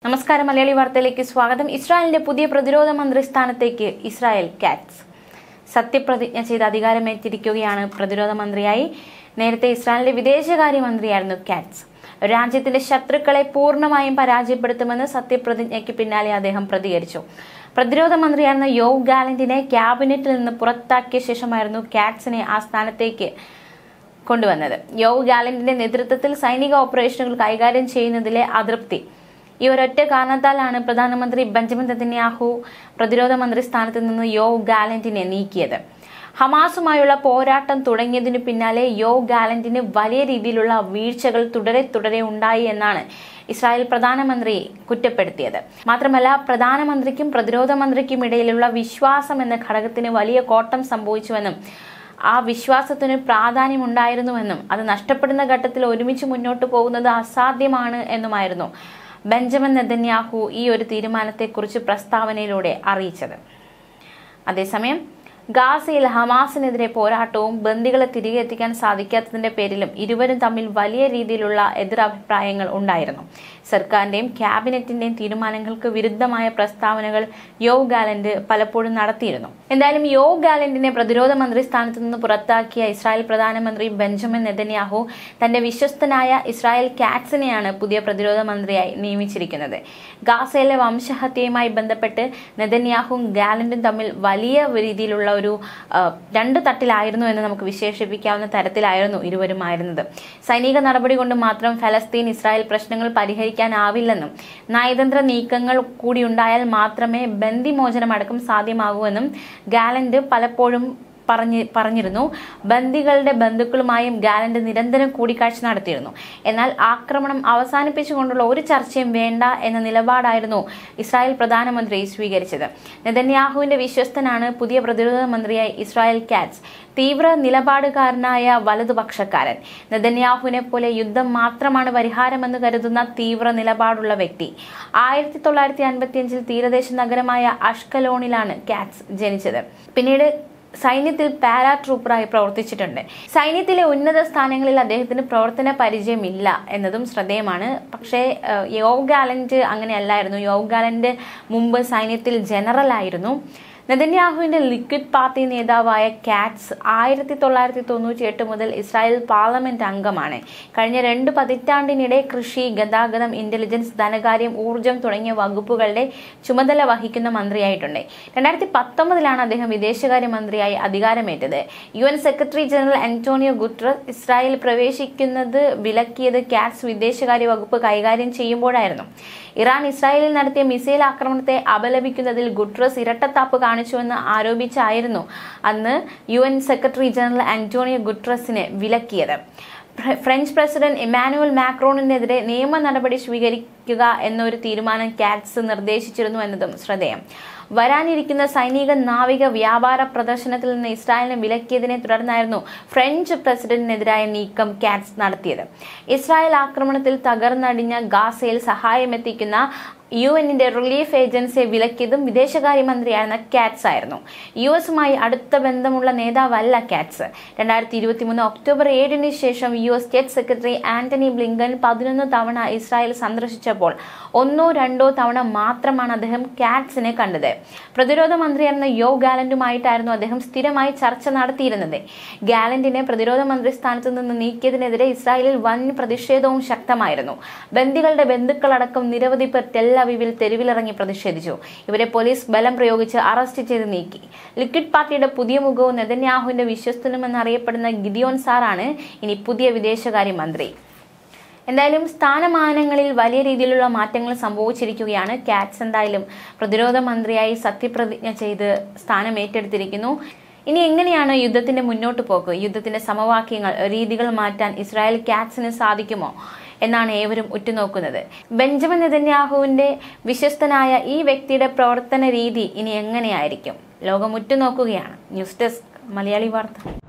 നമസ്കാരം മലയാളി വാർത്തയിലേക്ക് സ്വാഗതം ഇസ്രായേലിന്റെ പുതിയ പ്രതിരോധ മന്ത്രി സ്ഥാനത്തേക്ക് ഇസ്രായേൽ കാറ്റ്സ് സത്യപ്രതിജ്ഞ ചെയ്ത് അധികാരമേറ്റിരിക്കുകയാണ് പ്രതിരോധ മന്ത്രിയായി നേരത്തെ ഇസ്രായേലിന്റെ വിദേശകാര്യ മന്ത്രിയായിരുന്നു കാറ്റ്സ് രാജ്യത്തിന്റെ ശത്രുക്കളെ പൂർണ്ണമായും പരാജയപ്പെടുത്തുമെന്ന് സത്യപ്രതിജ്ഞയ്ക്ക് പിന്നാലെ അദ്ദേഹം പ്രതികരിച്ചു പ്രതിരോധ മന്ത്രിയായിരുന്ന യോവ് ഗാലന്റിനെ ക്യാബിനറ്റിൽ നിന്ന് പുറത്താക്കിയ ശേഷമായിരുന്നു കാറ്റ്സിനെ ആ സ്ഥാനത്തേക്ക് കൊണ്ടുവന്നത് യോവ് ഗാലന്റിന്റെ നേതൃത്വത്തിൽ സൈനിക ഓപ്പറേഷനുകൾ കൈകാര്യം ചെയ്യുന്നതിലെ അതൃപ്തി ഈ ഒരൊറ്റ കാരണത്താലാണ് പ്രധാനമന്ത്രി ബെഞ്ചമിൻ നെതന്യാഹു പ്രതിരോധ മന്ത്രി സ്ഥാനത്ത് നിന്ന് യോവ് ഗാലന്റിനെ നീക്കിയത് ഹമാസുമായുള്ള പോരാട്ടം തുടങ്ങിയതിനു പിന്നാലെ യോ ഗാലന്റിന് വലിയ രീതിയിലുള്ള വീഴ്ചകൾ തുടരെ തുടരെ ഉണ്ടായി എന്നാണ് ഇസ്രായേൽ പ്രധാനമന്ത്രി കുറ്റപ്പെടുത്തിയത് മാത്രമല്ല പ്രധാനമന്ത്രിക്കും പ്രതിരോധ മന്ത്രിക്കും ഇടയിലുള്ള വിശ്വാസം എന്ന ഘടകത്തിന് വലിയ കോട്ടം സംഭവിച്ചുവെന്നും ആ വിശ്വാസത്തിന് പ്രാധാന്യമുണ്ടായിരുന്നുവെന്നും അത് നഷ്ടപ്പെടുന്ന ഘട്ടത്തിൽ ഒരുമിച്ച് മുന്നോട്ട് പോകുന്നത് അസാധ്യമാണ് എന്നുമായിരുന്നു ബെഞ്ചമിൻ നെതന്യാഹു ഈ ഒരു തീരുമാനത്തെക്കുറിച്ച് പ്രസ്താവനയിലൂടെ അറിയിച്ചത് അതേസമയം ഗാസയിൽ ഹമാസിനെതിരെ പോരാട്ടവും ബന്ദികളെ തിരികെ എത്തിക്കാൻ സാധിക്കാത്തതിന്റെ പേരിലും ഇരുവരും തമ്മിൽ വലിയ രീതിയിലുള്ള എതിരഭിപ്രായങ്ങൾ ഉണ്ടായിരുന്നു സർക്കാരിന്റെയും ക്യാബിനറ്റിന്റെയും തീരുമാനങ്ങൾക്ക് വിരുദ്ധമായ പ്രസ്താവനകൾ യോ ഗാലന്റ് പലപ്പോഴും നടത്തിയിരുന്നു എന്തായാലും യോ ഗാലന്റിനെ പ്രതിരോധ മന്ത്രി സ്ഥാനത്ത് നിന്ന് പുറത്താക്കിയ ഇസ്രായേൽ പ്രധാനമന്ത്രി ബെഞ്ചമിൻ നെതന്യാഹു തന്റെ വിശ്വസ്തനായ ഇസ്രായേൽ കാറ്റ്സിനെയാണ് പുതിയ പ്രതിരോധ മന്ത്രിയായി നിയമിച്ചിരിക്കുന്നത് ഗാസയിലെ വംശഹത്യയുമായി ബന്ധപ്പെട്ട് നെതന്യാഹുവും ഗാലന്റും തമ്മിൽ വലിയ രീതിയിലുള്ള ഒരു ആ, രണ്ട് തട്ടിലായിരുന്നു എന്ന് നമുക്ക് വിശേഷിപ്പിക്കാവുന്ന തരത്തിലായിരുന്നു ഇരുവരുമായിരുന്നത് സൈനിക നടപടി കൊണ്ട് മാത്രം ഫലസ്തീൻ ഇസ്രായേൽ പ്രശ്നങ്ങൾ പരിഹരിക്കാനാവില്ലെന്നും നയതന്ത്ര നീക്കങ്ങൾ കൂടി ഉണ്ടായാൽ മാത്രമേ ബന്ദിമോചനം അടക്കം സാധ്യമാകൂ എന്നും ഗാലന്റ് പലപ്പോഴും പറഞ്ഞ് പറഞ്ഞിരുന്നു ബന്ദികളുടെ ബന്ധുക്കളുമായും ഗാലന്റ് നിരന്തരം കൂടിക്കാഴ്ച നടത്തിയിരുന്നു എന്നാൽ ആക്രമണം അവസാനിപ്പിച്ചുകൊണ്ടുള്ള ഒരു ചർച്ചയും വേണ്ട എന്ന നിലപാടായിരുന്നു ഇസ്രായേൽ പ്രധാനമന്ത്രി സ്വീകരിച്ചത് നെതന്യാഹുവിന്റെ വിശ്വസ്തനാണ് പുതിയ പ്രതിരോധ മന്ത്രിയായി ഇസ്രായേൽ കാറ്റ്സ് തീവ്ര നിലപാടുകാരനായ വലതുപക്ഷക്കാരൻ നെതന്യാഹുവിനെ പോലെ യുദ്ധം മാത്രമാണ് പരിഹാരമെന്ന് കരുതുന്ന തീവ്ര നിലപാടുള്ള വ്യക്തി ആയിരത്തി തൊള്ളായിരത്തി അൻപത്തിയഞ്ചിൽ തീരദേശ നഗരമായ അഷ്കലോണിലാണ് കാറ്റ്സ് ജനിച്ചത് പിന്നീട് സൈന്യത്തിൽ പാരാ ട്രൂപ്പറായി പ്രവർത്തിച്ചിട്ടുണ്ട് സൈന്യത്തിലെ ഉന്നത സ്ഥാനങ്ങളിൽ അദ്ദേഹത്തിന് പ്രവർത്തന പരിചയമില്ല എന്നതും ശ്രദ്ധേയമാണ് പക്ഷേ ഏഹ്, യോവ് ഗാലന്റ് അങ്ങനെയല്ലായിരുന്നു യോവ് ഗാലന്റ് മുമ്പ് സൈന്യത്തിൽ ജനറൽ ആയിരുന്നു നെതന്യാഹുവിന്റെ ലിക്വിഡ് പാർട്ടി നേതാവായ കാറ്റ്സ് ആയിരത്തി തൊള്ളായിരത്തി തൊണ്ണൂറ്റി എട്ട് മുതൽ ഇസ്രായേൽ പാർലമെന്റ് അംഗമാണ് കഴിഞ്ഞ രണ്ട് പതിറ്റാണ്ടിനിടെ കൃഷി ഗതാഗതം ഇന്റലിജൻസ് ധനകാര്യം ഊർജം തുടങ്ങിയ വകുപ്പുകളുടെ ചുമതല വഹിക്കുന്ന മന്ത്രിയായിട്ടുണ്ട് രണ്ടായിരത്തി പത്തൊമ്പതിലാണ് അദ്ദേഹം വിദേശകാര്യ മന്ത്രിയായി അധികാരമേറ്റത് U N secretary general Antonio Guterres Israel പ്രവേശിക്കുന്നത് വിലക്കിയത് കാറ്റ്സ് വിദേശകാര്യ വകുപ്പ് കൈകാര്യം ചെയ്യുമ്പോഴായിരുന്നു ഇറാൻ ഇസ്രായേലിൽ നടത്തിയ മിസൈൽ ആക്രമണത്തെ അപലപിക്കുന്നതിൽ ഗുട്രസ് ഇരട്ടത്താപ്പ് കാണിച്ചുവെന്ന് ആരോപിച്ചായിരുന്നു അന്ന് U N secretary general Antonio ഗുട്രസിനെ വിലക്കിയത് ഫ്ര- ഫ്രഞ്ച് പ്രസിഡന്റ് ഇമാനുവൽ മാക്രോണിനെതിരെ നിയമ നടപടി സ്വീകരിക്കുക എന്നൊരു തീരുമാനം കാറ്റ്സ് നിർദ്ദേശിച്ചിരുന്നു എന്നതും ശ്രദ്ധേയം വരാനിരിക്കുന്ന സൈനിക നാവിക വ്യാപാര പ്രദർശനത്തിൽ നിന്ന് ഇസ്രായേലിനെ വിലക്കിയതിനെ തുടർന്നായിരുന്നു ഫ്രഞ്ച് പ്രസിഡന്റിനെതിരായ നീക്കം കാറ്റ്സ് നടത്തിയത് ഇസ്രായേൽ ആക്രമണത്തിൽ തകർന്നടിഞ്ഞ ഗാസയിൽ സഹായമെത്തിക്കുന്ന യു എന്നിന്റെ റിലീഫ് ഏജൻസിയെ വിലക്കിയതും വിദേശകാര്യമന്ത്രിയായിരുന്ന കാറ്റ്സ് ആയിരുന്നു യു എസുമായി അടുത്ത ബന്ധമുള്ള നേതാവല്ല കാറ്റ്സ് രണ്ടായിരത്തി ഇരുപത്തി മൂന്ന് ഒക്ടോബർ ഏഴിന് ശേഷം U S state secretary Antony Blinken പതിനൊന്ന് തവണ ഇസ്രായേൽ സന്ദർശിച്ചപ്പോൾ ഒന്നോ രണ്ടോ തവണ മാത്രമാണ് അദ്ദേഹം കാറ്റ്സിനെ കണ്ടത് പ്രതിരോധ മന്ത്രിയായിരുന്ന യോ ഗാലന്റുമായിട്ടായിരുന്നു അദ്ദേഹം സ്ഥിരമായി ചർച്ച നടത്തിയിരുന്നത് ഗാലന്റിനെ പ്രതിരോധ മന്ത്രി സ്ഥാനത്ത് നിന്ന് നീക്കിയതിനെതിരെ ഇസ്രായേലിൽ വൻ പ്രതിഷേധവും ശക്തമായിരുന്നു ബന്ദികളുടെ ബന്ധുക്കളടക്കം നിരവധി പേർ ടെല്ലവിവിൽ തെരുവിലിറങ്ങി പ്രതിഷേധിച്ചു ഇവരെ പോലീസ് ബലം പ്രയോഗിച്ച് അറസ്റ്റ് ചെയ്ത് നീക്കി ലിക്വിഡ് പാർട്ടിയുടെ പുതിയ മുഖവും നെതന്യാഹുവിന്റെ വിശ്വസ്തനുമെന്നറിയപ്പെടുന്ന ഗിദിയോൻ സാറാണ് ഇനി പുതിയ വിദേശകാര്യ മന്ത്രി എന്തായാലും സ്ഥാനമാനങ്ങളിൽ വലിയ രീതിയിലുള്ള മാറ്റങ്ങൾ സംഭവിച്ചിരിക്കുകയാണ് കാറ്റ്സ് എന്തായാലും പ്രതിരോധ മന്ത്രിയായി സത്യപ്രതിജ്ഞ ചെയ്ത് സ്ഥാനം ഏറ്റെടുത്തിരിക്കുന്നു ഇനി എങ്ങനെയാണ് യുദ്ധത്തിന്റെ മുന്നോട്ട് പോക്ക് യുദ്ധത്തിന്റെ സമവാക്യങ്ങൾ രീതികൾ മാറ്റാൻ ഇസ്രായേൽ കാറ്റ്സിന് സാധിക്കുമോ എന്നാണ് ഏവരും ഉറ്റുനോക്കുന്നത് ബെഞ്ചമിൻ നെതന്യാഹുവിന്റെ വിശ്വസ്തനായ ഈ വ്യക്തിയുടെ പ്രവർത്തന രീതി ഇനി എങ്ങനെയായിരിക്കും ലോകം ഉറ്റുനോക്കുകയാണ് ന്യൂസ് ഡെസ്ക് മലയാളി വാർത്ത